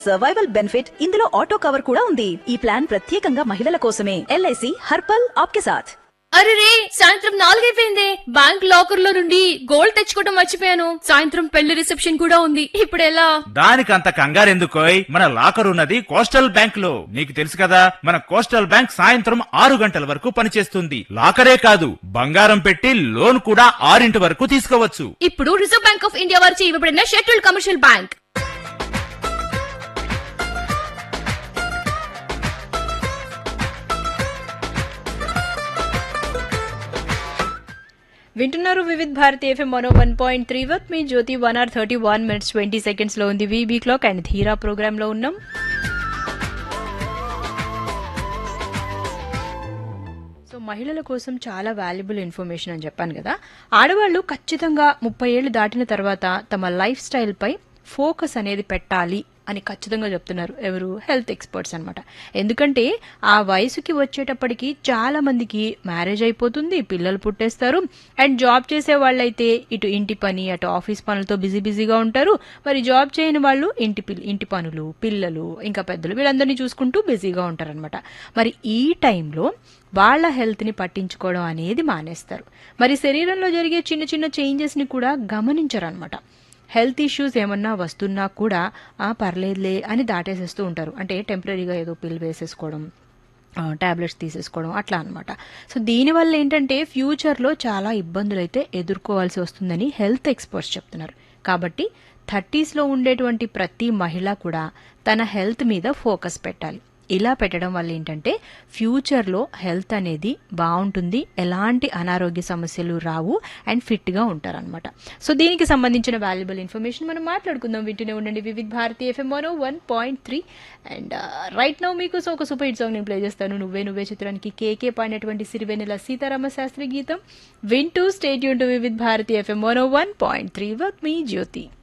survival benefit ఇందులో auto cover కూడా ఉంది ఈ ప్లాన్ ప్రత్యేకంగా మహిళల కోసమే ఎల్ఐసి హర్పల్ ఆప్కే సాథ్ అరే రే సాయంత్రం నాలుగైపోయింది బ్యాంక్ లాకర్ లో నుండి గోల్డ్ తెచ్చుకోవడం మర్చిపోయాను సాయంత్రం పెళ్లి రిసెప్షన్ కూడా ఉంది ఇప్పుడు ఎలా దానికంత కంగారెందుకోయ్ మన లాకర్ ఉన్నది కోస్టల్ బ్యాంక్ లో నీకు తెలుసు కదా మన కోస్టల్ బ్యాంక్ సాయంత్రం ఆరు గంటల వరకు పనిచేస్తుంది లాకరే కాదు బంగారం పెట్టి లోన్ కూడా ఆరింటి వరకు తీసుకోవచ్చు ఇప్పుడు రిజర్వ్ బ్యాంక్ ఆఫ్ ఇండియా వారిచే ఇవ్వబడిన షెడ్యూల్డ్ కమర్షియల్ బ్యాంక్ వింటున్నారు వివిధ్ భారతి ఎఫ్ఎం మనో one point three with me Jyothi one hour thirty one minutes twenty seconds లో ఉంది వీబీ క్లాక్ అండ్ ధీరా ప్రోగ్రామ్ లో ఉన్నాం సో మహిళల కోసం చాలా వాల్యుబుల్ ఇన్ఫర్మేషన్ అని చెప్పాను కదా ఆడవాళ్ళు ఖచ్చితంగా ముప్పై ఏళ్ళు దాటిన తర్వాత తమ లైఫ్ స్టైల్ పై ఫోకస్ అనేది పెట్టాలి అని ఖచ్చితంగా చెప్తున్నారు ఎవరు హెల్త్ ఎక్స్పర్ట్స్ అనమాట ఎందుకంటే ఆ వయసుకి వచ్చేటప్పటికి చాలా మందికి మ్యారేజ్ అయిపోతుంది పిల్లలు పుట్టేస్తారు అండ్ జాబ్ చేసే వాళ్ళైతే ఇటు ఇంటి పని అటు ఆఫీస్ పనులతో బిజీ బిజీగా ఉంటారు మరి జాబ్ చేయని వాళ్ళు ఇంటి పిల్- ఇంటి పనులు పిల్లలు ఇంకా పెద్దలు వీళ్ళందరినీ చూసుకుంటూ బిజీగా ఉంటారనమాట మరి ఈ టైంలో వాళ్ళ హెల్త్ని పట్టించుకోవడం అనేది మానేస్తారు మరి శరీరంలో జరిగే చిన్న చిన్న చేంజెస్ని కూడా గమనించరనమాట హెల్త్ ఇష్యూస్ ఏమన్నా వస్తున్నా కూడా ఆ పర్లేదులే అని దాటేసేస్తూ ఉంటారు అంటే టెంపరీగా ఏదో పిల్ వేసేసుకోవడం ట్యాబ్లెట్స్ తీసేసుకోవడం అట్లా అనమాట సో దీనివల్ల ఏంటంటే ఫ్యూచర్లో చాలా ఇబ్బందులు అయితే ఎదుర్కోవాల్సి వస్తుందని హెల్త్ ఎక్స్పర్ట్స్ చెప్తున్నారు కాబట్టి థర్టీస్లో ఉండేటువంటి ప్రతి మహిళ కూడా తన హెల్త్ మీద ఫోకస్ పెట్టాలి ఇలా పెట్టడం వల్ల ఏంటంటే ఫ్యూచర్లో హెల్త్ అనేది బాగుంటుంది ఎలాంటి అనారోగ్య సమస్యలు రావు అండ్ ఫిట్గా ఉంటారనమాట సో దీనికి సంబంధించిన వాల్యుబుల్ ఇన్ఫర్మేషన్ మనం మాట్లాడుకుందాం వింటూనే ఉండండి Vividh Bharati FM one one point three and right now మీకు సో ఒక సూపర్ హిట్ సాంగ్ నేను ప్లే చేస్తాను నువ్వే నువ్వే చిత్రానికి కేకే పాడినటువంటి సిరివెన్నెల సీతారామ శాస్త్రి గీతం వింటూ స్టేట్ యూన్ to Vividh Bharati FM one one point three with me Jyothi